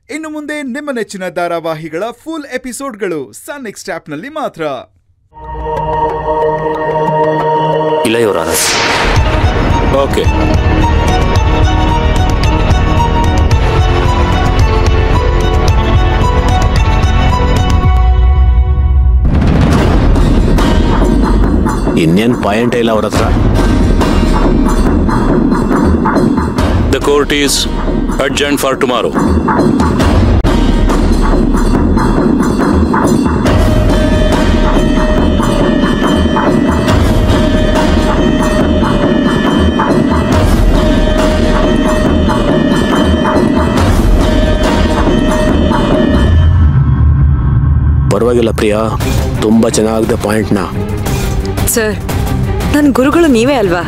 ಇನ್ನು ಮುಂದೆ ನಿಮ್ಮ ನೆಚ್ಚಿನ ಧಾರಾವಾಹಿಗಳ ಫುಲ್ ಎಪಿಸೋಡ್ಗಳು ಸನ್ ನೆಕ್ಸ್ಟ್ ಆಪ್ನಲ್ಲಿ ಮಾತ್ರ ಇಲ್ಲ ಯುವರ್ ಆನರ್ ಓಕೆ ಇನ್ನೇನು ಪಾಯಿಂಟ್ ಇಲ್ಲ ಅವ್ರ ಹತ್ರ the court is adjourned for tomorrow ಪರವಾಗಿಲ್ಲ ಪ್ರಿಯಾ ತುಂಬ ಚೆನ್ನಾಗಿದೆ ಪಾಯಿಂಟ್ನ ಸರ್ ನನ್ನ ಗುರುಗಳು ನೀವೇ ಅಲ್ವಾ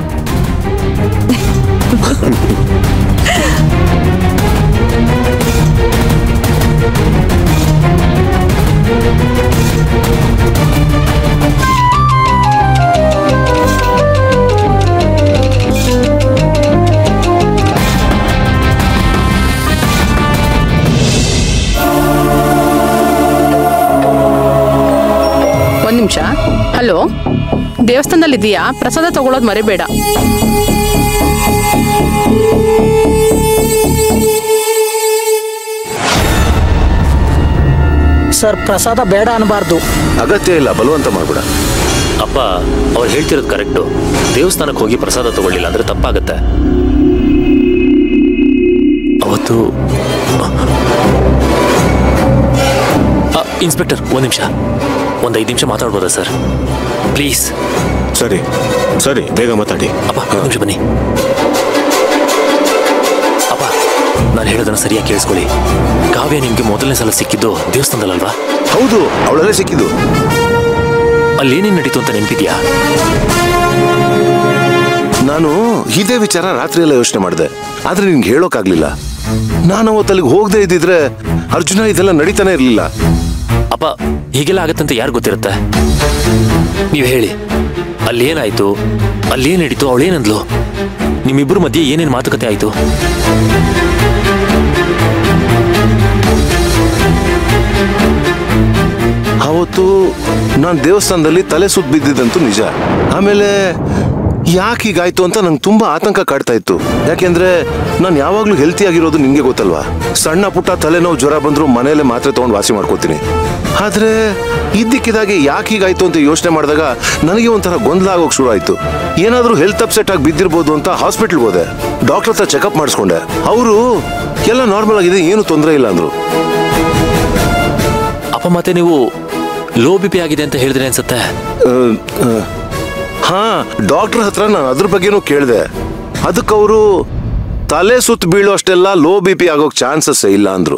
ಒಂದ್ ನಿಮಿಷ ಹಲೋ ದೇವಸ್ಥಾನದಲ್ಲಿ ಇದೆಯಾ ಪ್ರಸಾದ ತಗೊಳ್ಳೋದು ಮರಿಬೇಡ ಸರ್ ಪ್ರಸಾದ ಬೇಡ ಅನ್ಬಾರ್ದು ಅಗತ್ಯ ಇಲ್ಲ ಬಲವಂತ ಮಾಡ್ಬೇಡ ಅಪ್ಪ ಅವ್ರು ಹೇಳ್ತಿರೋದು ಕರೆಕ್ಟು ದೇವಸ್ಥಾನಕ್ಕೆ ಹೋಗಿ ಪ್ರಸಾದ ತಗೊಳ್ಳಿಲ್ಲ ಅಂದ್ರೆ ತಪ್ಪಾಗತ್ತೆ ಅವತ್ತು ಆ, ಇನ್ಸ್ಪೆಕ್ಟರ್ ಒಂದು ನಿಮಿಷ ಒಂದು ಐದು ನಿಮಿಷ ಮಾತಾಡ್ಬೋದಾ ಸರ್ ಪ್ಲೀಸ್ ಸರಿ ಸರಿ ಬೇಗ ಮಾತಾಡಿ ಅಪ್ಪ ಒಂದು ನಿಮಿಷ ಬನ್ನಿ ಅಪ್ಪ ನಾನು ಹೇಳೋದನ್ನ ಸರಿಯಾಗಿ ಕೇಳಿಸ್ಕೊಳ್ಳಿ ಕಾವ್ಯ ನಿಮ್ಗೆ ಮೊದಲನೇ ಸಲ ಸಿಕ್ಕಿದ್ದು ದೇವಸ್ಥಾನದಲ್ಲಲ್ವಾ ಹೌದು ಅವಳಲ್ಲೇ ಸಿಕ್ಕಿದ್ದು ಅಲ್ಲಿ ಏನೇನು ನಡೀತು ಅಂತ ನೆನಪಿದ್ಯಾ ನಾನು ಇದೇ ವಿಚಾರ ರಾತ್ರಿ ಎಲ್ಲ ಯೋಚನೆ ಮಾಡಿದೆ ಆದ್ರೆ ನಿನ್ಗೆ ಹೇಳೋಕ್ಕಾಗ್ಲಿಲ್ಲ ನಾನು ಅವತ್ತು ಅಲ್ಲಿಗೆ ಹೋಗದೆ ಇದ್ದಿದ್ರೆ ಅರ್ಜುನ ಇದೆಲ್ಲ ನಡೀತಾನೆ ಇರಲಿಲ್ಲ ಅಪ್ಪ ಹೀಗೆಲ್ಲ ಆಗತ್ತಂತ ಯಾರು ಗೊತ್ತಿರುತ್ತೆ ನೀವು ಹೇಳಿ ಅಲ್ಲಿ ಏನಾಯ್ತು ಅಲ್ಲಿ ಏನ್ ನಡೀತು ಅವಳೇನಂದ್ಲು ನಿಮ್ಮಿಬ್ಬರ ಮಧ್ಯೆ ಏನೇನು ಮಾತುಕತೆ ಆಯ್ತು ಅವತ್ತು ನಾನು ದೇವಸ್ಥಾನದಲ್ಲಿ ತಲೆ ಸುತ್ತ ಬಿದ್ದಿದ್ದಂತೂ ನಿಜ ಆಮೇಲೆ ಯಾಕೆ ಹೀಗಾಯ್ತು ಅಂತ ನಂಗೆ ತುಂಬಾ ಆತಂಕ ಕಾಡ್ತಾ ಇತ್ತು ಯಾಕೆಂದ್ರೆ ನಾನು ಯಾವಾಗ್ಲೂ ಹೆಲ್ತಿ ಆಗಿರೋದು ನಿಂಗೆ ಗೊತ್ತಲ್ವಾ ಸಣ್ಣ ಪುಟ್ಟ ತಲೆನೋವು ಜ್ವರ ಬಂದ್ರು ಮನೆಯಲ್ಲೇ ಮಾತ್ರೆ ತಗೊಂಡು ವಾಸಿ ಮಾಡ್ಕೋತೀನಿ ಆದ್ರೆ ಇದ್ದಕ್ಕಿದಾಗೆ ಯಾಕೆ ಹೀಗಾಯ್ತು ಅಂತ ಯೋಚನೆ ಮಾಡಿದಾಗ ನನಗೆ ಒಂಥರ ಗೊಂದಲ ಆಗೋಕ್ ಶುರು ಆಯ್ತು ಏನಾದ್ರೂ ಹೆಲ್ತ್ ಅಪ್ಸೆಟ್ ಆಗಿ ಬಿದ್ದಿರ್ಬೋದು ಅಂತ ಹಾಸ್ಪಿಟ್ಲ್ ಹೋದೆ ಡಾಕ್ಟರ್ ಹತ್ರ ಚೆಕಪ್ ಮಾಡಿಸ್ಕೊಂಡೆ ಅವರು ಎಲ್ಲ ನಾರ್ಮಲ್ ಆಗಿದೆ ಏನು ತೊಂದರೆ ಇಲ್ಲ ಅಂದ್ರು ಅಪ್ಪ ಮತ್ತೆ ನೀವು ಲೋ ಬಿ ಪಿ ಆಗಿದೆ ಅಂತ ಹೇಳಿದ್ರೆ ಅನ್ಸುತ್ತೆ ಅಹ್, ಅಹ್, ಹಾ ಡಾಕ್ಟರ್ ಹತ್ರ ನಾನು ಅದ್ರ ಬಗ್ಗೆನೂ ಕೇಳಿದೆ ಅದಕ್ಕೆ ಅವರು ತಲೆ ಸುತ್ತ ಬೀಳೋ ಅಷ್ಟೆಲ್ಲ ಲೋ ಬಿ ಪಿ ಆಗೋಕ್ ಚಾನ್ಸಸ್ ಇಲ್ಲ ಅಂದ್ರು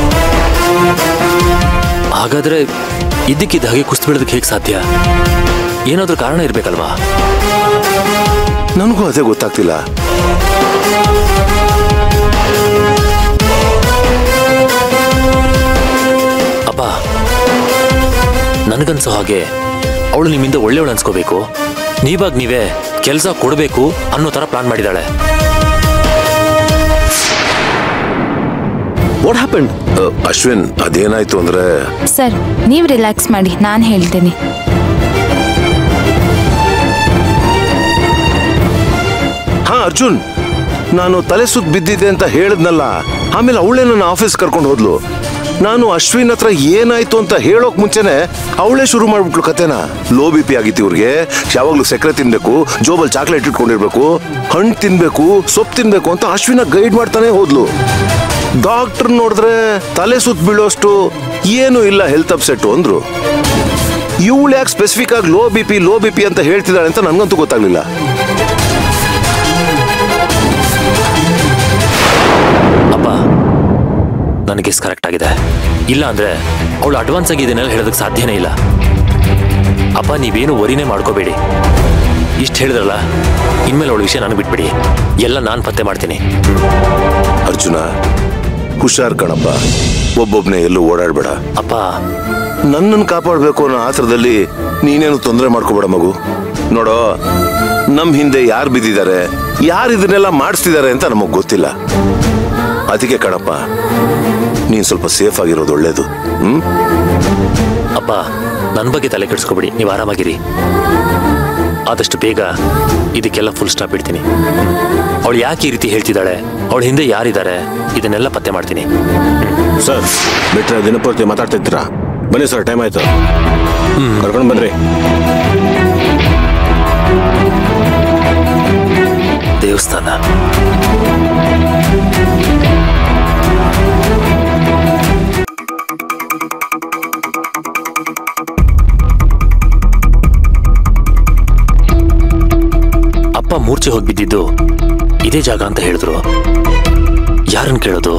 ಹಾಗಾದ್ರೆ ಇದ್ದಕ್ಕಿದ್ದ ಹಾಗೆ ಕುಸ್ತು ಬೀಳೋದಕ್ಕೆ ಹೇಗೆ ಸಾಧ್ಯ ಏನಾದ್ರೂ ಕಾರಣ ಇರ್ಬೇಕಲ್ವಾ ನನಗೂ ಅದೇ ಗೊತ್ತಾಗ್ತಿಲ್ಲ ಅಪ್ಪ ನನಗನ್ಸೋ ಹಾಗೆ ಅವಳು ನಿಮ್ಮಿಂದ ಒಳ್ಳೆಯವಳು ಅನ್ಸ್ಕೋಬೇಕು ನೀವಾಗ ನೀವೇ ಕೆಲಸ ಕೊಡಬೇಕು ಅನ್ನೋ ತರ ಪ್ಲಾನ್ ಮಾಡಿದಾಳೆ ವಾಟ್ ಹ್ಯಾಪನ್ ಅಶ್ವಿನ್ ಅದೇನಾಯ್ತು ಅಂದ್ರೆ ಸರ್ ನೀವು ರಿಲ್ಯಾಕ್ಸ್ ಮಾಡಿ ನಾನು ಹೇಳ್ತೇನೆ ಹಾ ಅರ್ಜುನ್ ನಾನು ತಲೆ ಸುತ್ತ ಬಿದ್ದಿದ್ದೆ ಅಂತ ಹೇಳಿದ್ನಲ್ಲ ಆಮೇಲೆ ಅವಳೇ ನನ್ನ ಆಫೀಸ್ ಕರ್ಕೊಂಡು ಹೋದ್ಲು ನಾನು ಅಶ್ವಿನ್ ಹತ್ರ ಏನಾಯ್ತು ಅಂತ ಹೇಳೋಕ್ ಮುಂಚೆನೆ ಅವಳೇ ಶುರು ಮಾಡ್ಬಿಟ್ಲು ಕತೆನ ಲೋ ಬಿ ಪಿ ಆಗಿತ್ತು ಇವ್ರಿಗೆ ಯಾವಾಗ್ಲೂ ಸಕ್ಕರೆ ತಿನ್ಬೇಕು ಜೋಬಲ್ ಚಾಕ್ಲೇಟ್ ಇಟ್ಕೊಂಡಿರ್ಬೇಕು ಹಣ್ಣು ತಿನ್ಬೇಕು ಸೊಪ್ಪು ತಿನ್ಬೇಕು ಅಂತ ಅಶ್ವಿನ ಗೈಡ್ ಮಾಡ್ತಾನೆ ಹೋದ್ಲು ಡಾಕ್ಟರ್ ನೋಡಿದ್ರೆ ತಲೆ ಸುತ್ತ ಬೀಳೋಷ್ಟು ಏನು ಇಲ್ಲ ಹೆಲ್ತ್ ಅಪ್ಸೆಟ್ ಅಂದ್ರು ಇವಳು ಯಾಕೆ ಸ್ಪೆಸಿಫಿಕ್ ಆಗಿ low B P low B P ಅಂತ ಹೇಳ್ತಿದ್ದಾಳೆ ಅಂತ ನನಗಂತೂ ಗೊತ್ತಾಗ್ಲಿಲ್ಲ ಅಪ್ಪ ನನ್ನ ಗೆಸ್ ಕರೆಕ್ಟ್ ಆಗಿದೆ ಇಲ್ಲ ಅಂದ್ರೆ ಅವಳು ಅಡ್ವಾನ್ಸ್ ಆಗಿ ಇದನ್ನೆಲ್ಲ ಹೇಳೋದಕ್ಕೆ ಸಾಧ್ಯನೇ ಇಲ್ಲ ಅಪ್ಪ ನೀವೇನು ವರಿನೇ ಮಾಡ್ಕೋಬೇಡಿ ಇಷ್ಟು ಹೇಳಿದ್ರಲ್ಲ ಇನ್ಮೇಲೆ ಅವಳ ವಿಷಯ ನನಗೆ ಬಿಟ್ಬಿಡಿ ಎಲ್ಲ ನಾನು ಪತ್ತೆ ಮಾಡ್ತೀನಿ ಅರ್ಜುನ ಹುಷಾರ್ ಕಣಪ್ಪ ಒಬ್ಬೊಬ್ನೇ ಎಲ್ಲೂ ಓಡಾಡ್ಬೇಡ ಅಪ್ಪ ನನ್ನನ್ನು ಕಾಪಾಡಬೇಕು ಅನ್ನೋ ಆತರದಲ್ಲಿ ನೀನೇನು ತೊಂದರೆ ಮಾಡ್ಕೋಬೇಡ ಮಗು ನೋಡೋ ನಮ್ ಹಿಂದೆ ಯಾರು ಬಿದ್ದಿದ್ದಾರೆ ಯಾರು ಇದನ್ನೆಲ್ಲ ಮಾಡಿಸ್ತಿದ್ದಾರೆ ಅಂತ ನಮಗ್ ಗೊತ್ತಿಲ್ಲ ಅದಕ್ಕೆ ಕಣಪ್ಪ ನೀನ್ ಸ್ವಲ್ಪ ಸೇಫ್ ಆಗಿರೋದು ಒಳ್ಳೇದು ಹ್ಮ್ ಅಪ್ಪ ನನ್ನ ಬಗ್ಗೆ ತಲೆ ಕೆಡಿಸ್ಕೊಬಿಡಿ ನೀವು ಆರಾಮಾಗಿರಿ ಆದಷ್ಟು ಬೇಗ ಇದಕ್ಕೆಲ್ಲ ಫುಲ್ ಸ್ಟಾಪ್ ಇಡ್ತೀನಿ ಅವಳು ಯಾಕೆ ಈ ರೀತಿ ಹೇಳ್ತಿದ್ದಾಳೆ ಅವಳ ಹಿಂದೆ ಯಾರಿದ್ದಾರೆ ಇದನ್ನೆಲ್ಲ ಪತ್ತೆ ಮಾಡ್ತೀನಿ ಸರ್ ಬಿಟ್ರೆ ದಿನಪೂರ್ತಿ ಮಾತಾಡ್ತಾ ಇದ್ದೀರಾ ಬನ್ನಿ ಸರ್ ಟೈಮ್ ಆಯ್ತು ಕರ್ಕೊಂಡು ಬನ್ರಿ ದೇವಸ್ಥಾನ ಅಪ್ಪ ಮೂರ್ಛೆ ಹೋಗಿ ಬಿದ್ದಿದ್ದು ಇದೇ ಜಾಗ ಅಂತ ಹೇಳಿದ್ರು ಯಾರನ್ನು ಕೇಳೋದು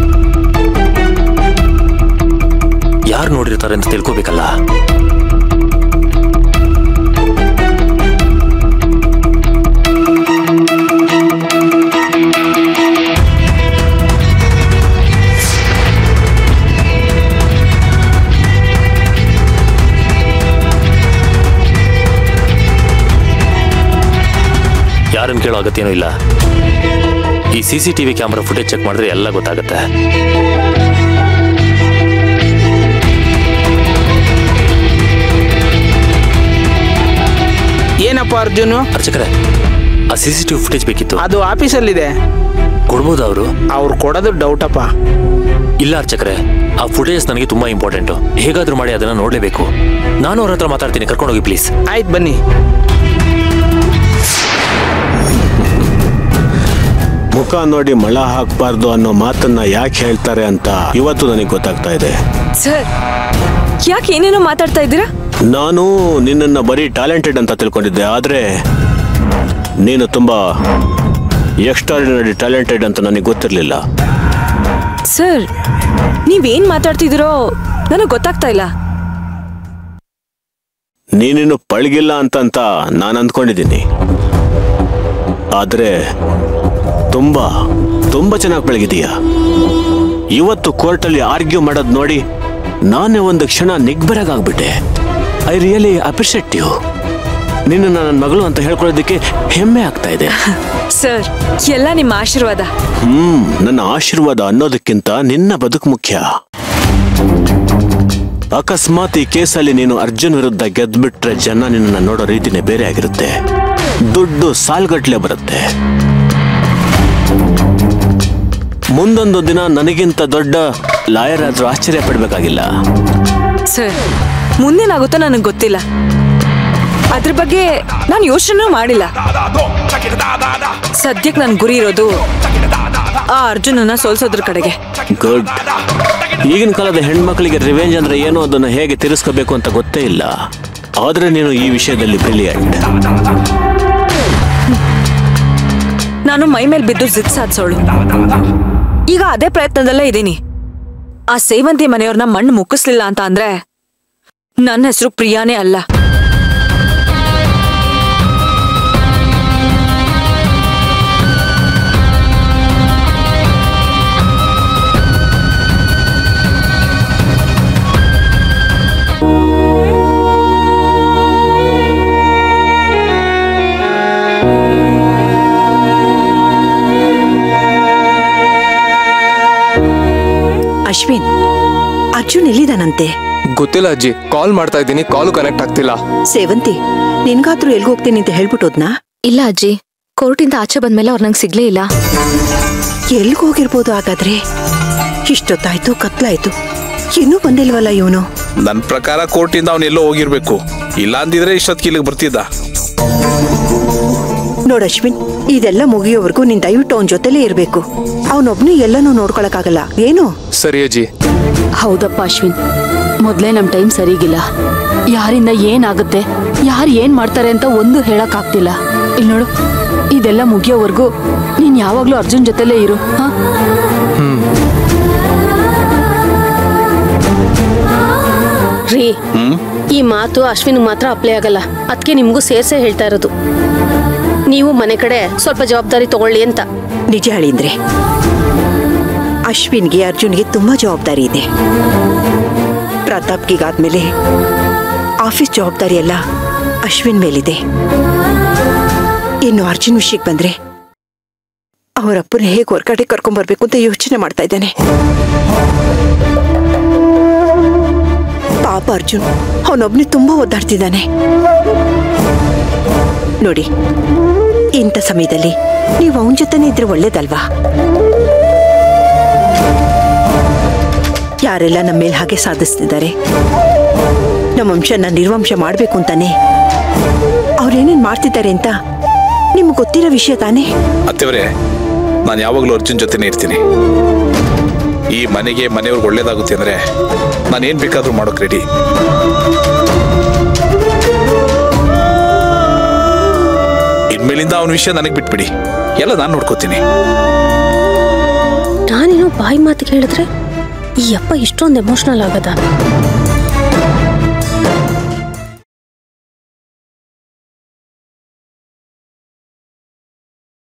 ಯಾರು ನೋಡಿರ್ತಾರೆ ಅಂತ ತಿಳ್ಕೋಬೇಕಲ್ಲ ಯಾರನ್ನು ಕೇಳೋ ಅಗತ್ಯನೂ ಇಲ್ಲ ಈ C C TV camera footage check ಮಾಡಿದ್ರೆ ಎಲ್ಲ ಗೊತ್ತಾಗುತ್ತೆ ಏನಪ್ಪ ಅರ್ಜುನು ಅರ್ಚಕರೇ ಆ ಸಿ ಸಿ ಟಿವಿ ಫುಟೇಜ್ ಬೇಕಿತ್ತು ಅದು ಆಫೀಸಲ್ಲಿದೆ ಕೊಡ್ಬೋದಾ ಅವರು ಅವ್ರು ಕೊಡೋದು ಡೌಟಪ್ಪ ಇಲ್ಲ ಅರ್ಚಕರೇ ಆ ಫುಟೇಜ್ ನನಗೆ ತುಂಬಾ ಇಂಪಾರ್ಟೆಂಟು ಹೇಗಾದ್ರೂ ಮಾಡಿ ಅದನ್ನ ನೋಡಲೇಬೇಕು ನಾನು ಅವ್ರ ಹತ್ರ ಮಾತಾಡ್ತೀನಿ ಕರ್ಕೊಂಡೋಗಿ ಪ್ಲೀಸ್ ಆಯ್ತು ಬನ್ನಿ ಮುಖ ನೋಡಿ ಮಳ ಹಾಕ್ಬಾರ್ದು ಅನ್ನೋ ಮಾತನ್ನ ಯಾಕೆ ಹೇಳ್ತಾರೆ ಅಂತ ಇವತ್ತು ನನಗೆ ಗೊತ್ತಾಗ್ತಾ ಇದೆ ಸರ್ ಯಾಕೆ ಏನೇನೋ ಮಾತಾಡ್ತಾ ಇದ್ದೀರಾ ನಾನು ನಿನ್ನನ್ನು ಬರೀ ಟ್ಯಾಲೆಂಟೆಡ್ ಅಂತ ತಿಳ್ಕೊಂಡಿದ್ದೆ ಆದರೆ ನೀನು ತುಂಬ ಎಕ್ಸ್ಟ್ರಾಡಿನರಿ ಟ್ಯಾಲೆಂಟೆಡ್ ಅಂತ ನನಗೆ ಗೊತ್ತಿರಲಿಲ್ಲ ಸರ್ ನೀವೇನ್ ಮಾತಾಡ್ತಿದ್ದೀರೋ ನನಗೆ ಗೊತ್ತಾಗ್ತಾ ಇಲ್ಲ ನೀನಿನ್ನು ಪಳಗಿಲ್ಲ ಅಂತಂತ ನಾನು ಅಂದ್ಕೊಂಡಿದ್ದೀನಿ ಆದರೆ ತುಂಬ ತುಂಬ ಚೆನ್ನಾಗಿ ಪಳಗಿದೀಯ ಇವತ್ತು ಕೋರ್ಟಲ್ಲಿ ಆರ್ಗ್ಯೂ ಮಾಡೋದು ನೋಡಿ ನಾನೇ ಒಂದು ಕ್ಷಣ ನಿಗ್ಬರಾಗ್ಬಿಟ್ಟೆ ಐ ರಿಯಲಿ ಅಪ್ರಿಷಿಯೇಟ್ ಯು ನಿನ್ನ ನನ್ನ ಮಗಳು ಅಂತ ಹೇಳ್ಕೊಳ್ಳೋದಕ್ಕೆ ಹೆಮ್ಮೆ ಆಗ್ತಾ ಇದೆ ಸರ್ ಎಲ್ಲ ನಿಮ್ಮ ಆಶೀರ್ವಾದ ಹ್ಮ್ ನನ್ನ ಆಶೀರ್ವಾದ ಅನ್ನೋದಕ್ಕಿಂತ ನಿನ್ನ ಬದುಕು ಮುಖ್ಯ ಅಕಸ್ಮಾತ್ ಈ ಕೇಸಲ್ಲಿ ನೀನು ಅರ್ಜುನ್ ವಿರುದ್ಧ ಗೆದ್ಬಿಟ್ರೆ ಜನ ನಿನ್ನ ನೋಡೋ ರೀತಿನೇ ಬೇರೆ ಆಗಿರುತ್ತೆ ದುಡ್ಡು ಸಾಲ್ಗಟ್ಲೆ ಬರುತ್ತೆ ಮುಂದೊಂದು ದಿನ ನನಗಿಂತ ದೊಡ್ಡ ಲಾಯರ್ ಆದ್ರೂ ಆಶ್ಚರ್ಯ ಪಡ್ಬೇಕಾಗಿಲ್ಲ ಸರ್ ಮುಂದೇನಾಗುತ್ತೋ ನನಗೆ ಗೊತ್ತಿಲ್ಲ ಅದ್ರ ಬಗ್ಗೆ ನಾನು ಯೋಚನೆ ಮಾಡಿಲ್ಲ ಸದ್ಯಕ್ಕೆ ನನ್ನ ಗುರಿ ಇರೋದು ಆ ಅರ್ಜುನನ್ನ ಸೋಲ್ಸೋದ್ರ ಕಡೆಗೆ ಗುಡ್ ಈಗಿನ ಕಾಲದ ಹೆಣ್ಮಕ್ಳಿಗೆ ರಿವೆಂಜ್ ಅಂದ್ರೆ ಏನು ಅದನ್ನ ಹೇಗೆ ತಿರ್ಸ್ಕೋಬೇಕು ಅಂತ ಗೊತ್ತೇ ಇಲ್ಲ ಆದ್ರೆ ನೀನು ಈ ವಿಷಯದಲ್ಲಿ ಬ್ರಿಲಿಯಂಟ್ ನಾನು ಮೈ ಮೇಲೆ ಬಿದ್ದು ಜಿತ್ ಸಾಧಿಸೋಳು ಈಗ ಅದೇ ಪ್ರಯತ್ನದಲ್ಲೇ ಇದ್ದೀನಿ ಆ ಸೇವಂತಿ ಮನೆಯವ್ರನ್ನ ಮಣ್ಣು ಮುಕ್ಕಿಸ್ಲಿಲ್ಲ ಅಂತ ಅಂದ್ರೆ ನನ್ನ ಹೆಸರು ಪ್ರಿಯಾನೇ ಅಲ್ಲ ಅಶ್ವಿನ್ ಅರ್ಜುನ್ ಎಲ್ಲಿದಾನಂತೆ ಗೊತ್ತಿಲ್ಲ ಅಜ್ಜಿ ಕಾಲ್ ಮಾಡ್ತಾ ಇದ್ದೀನಿ ಕಾಲು ಕನೆಕ್ಟ್ ಆಗ್ತಿಲ್ಲ ಸೇವಂತಿ ನಿನ್ಗಾದ್ರೂ ಎಲ್ಗ್ ಹೋಗ್ತೀನಿ ಅಂತ ಹೇಳ್ಬಿಟ್ಟೋದ್ನಾ ಇಲ್ಲ ಅಜ್ಜಿ ಕೋರ್ಟಿಂದ ಆಚೆ ಬಂದ್ಮೇಲೆ ಅವ್ರು ನಂಗೆ ಸಿಗ್ಲೇ ಇಲ್ಲ ಎಲ್ಗ್ ಹೋಗಿರ್ಬೋದು ಹಾಗಾದ್ರೆ ಇಷ್ಟೊತ್ತಾಯ್ತು ಕತ್ಲಾಯ್ತು ಇನ್ನೂ ಬಂದಿಲ್ವಲ್ಲ ಇವನು ನನ್ನ ಪ್ರಕಾರ ಕೋರ್ಟಿಂದ ಅವನೆಲ್ಲೋ ಹೋಗಿರ್ಬೇಕು ಇಲ್ಲ ಅಂದಿದ್ರೆ ಇಷ್ಟೊತ್ತಿಗೆ ಇಲ್ಲಿಗೆ ಬರ್ತಿದ್ದ ನೋಡ್ ಅಶ್ವಿನ್ ಇದೆಲ್ಲ ಮುಗಿಯೋವರೆಗೂ ನೀನ್ ದಯವಿಟ್ಟು ಅವನ ಜೊತೆಲೇ ಇರ್ಬೇಕು ಅವನೊಬ್ನೇ ಎಲ್ಲನೂ ನೋಡ್ಕೊಳಕ್ಕಾಗಲ್ಲ ಏನು ಸರಿ ಅಜ್ಜಿ ಹೌದಪ್ಪ ಅಶ್ವಿನ್ ಮೊದಲೇ ನಮ್ಮ ಟೈಮ್ ಸರಿಗಿಲ್ಲ ಯಾರಿಂದ ಏನಾಗುತ್ತೆ ಯಾರು ಏನ್ ಮಾಡ್ತಾರೆ ಅಂತ ಒಂದು ಹೇಳಕ್ಕಾಗ್ತಿಲ್ಲ ಇಲ್ಲಿ ನೋಡು ಇದೆಲ್ಲ ಮುಗಿಯೋವರೆಗೂ ನೀನ್ ಯಾವಾಗ್ಲೂ ಅರ್ಜುನ್ ಜೊತೆಲೇ ಇರು ಹಾ ರೀ ಈ ಮಾತು ಅಶ್ವಿನ್ ಮಾತ್ರ ಅಪ್ಲೈ ಆಗಲ್ಲ ಅದಕ್ಕೆ ನಿಮಗೂ ಸೇರ್ಸೇ ಹೇಳ್ತಾ ಇರೋದು ನೀವು ಮನೆ ಕಡೆ ಸ್ವಲ್ಪ ಜವಾಬ್ದಾರಿ ತಗೊಳ್ಳಿ ಅಂತ ನಿಜ ಹೇಳಿಂದ್ರೆ ಅಶ್ವಿನ್ಗೆ ಅರ್ಜುನ್ಗೆ ತುಂಬಾ ಜವಾಬ್ದಾರಿ ಇದೆ ಪ್ರತಾಪ್ಗಿಗಾದ್ಮೇಲೆ ಆಫೀಸ್ ಜವಾಬ್ದಾರಿ ಎಲ್ಲ ಅಶ್ವಿನ್ ಮೇಲಿದೆ ಇನ್ನು ಅರ್ಜುನ್ ವಿಷಯಕ್ಕೆ ಬಂದ್ರೆ ಅವರಪ್ಪನ ಹೇಗೆ ಹೊರಗಡೆ ಕರ್ಕೊಂಡ್ಬರ್ಬೇಕು ಅಂತ ಯೋಚನೆ ಮಾಡ್ತಾ ಇದ್ದಾನೆ ಪಾಪ ಅರ್ಜುನ್ ಅವನೊಬ್ನೇ ತುಂಬಾ ಒದ್ದಾಡ್ತಿದ್ದಾನೆ ನೋಡಿ ಇಂಥ ಸಮಯದಲ್ಲಿ ನೀವು ಅವನ ಜೊತೆನೇ ಇದ್ರೆ ಒಳ್ಳೇದಲ್ವಾ ಯಾರೆಲ್ಲ ನಮ್ಮ ಮೇಲೆ ಹಾಗೆ ಸಾಧಿಸ್ತಿದ್ದಾರೆ ನಮ್ಮ ವಂಶನ ನಿರ್ವಂಶ ಮಾಡಬೇಕು ಅಂತಾನೆ ಅವ್ರೇನೇನ್ ಮಾಡ್ತಿದ್ದಾರೆ ಅಂತ ನಿಮ್ಗೆ ಗೊತ್ತಿರೋ ವಿಷಯ ತಾನೇ ಅತ್ತೆಯವರೇ ನಾನು ಯಾವಾಗಲೂ ಅರ್ಜುನ್ ಜೊತೆನೇ ಇರ್ತೀನಿ ಈ ಮನೆಗೆ ಮನೆಯವ್ರಿಗೆ ಒಳ್ಳೇದಾಗುತ್ತೆ ಅಂದ್ರೆ ನಾನು ಏನ್ ಬೇಕಾದ್ರೂ ಮಾಡೋಕ್ ರೆಡಿ ಇನ್ಮೇಲಿಂದ ಅವನ ವಿಷಯ ನನಗೆ ಬಿಟ್ಬಿಡಿ ಎಲ್ಲ ನಾನು ನೋಡ್ಕೋತೀನಿ ನಾನೇನೋ ಬಾಯಿ ಮಾತಿಗೆ ಹೇಳಿದ್ರೆ ಈ ಅಪ್ಪ ಇಷ್ಟೊಂದು ಎಮೋಷನಲ್ ಆಗದ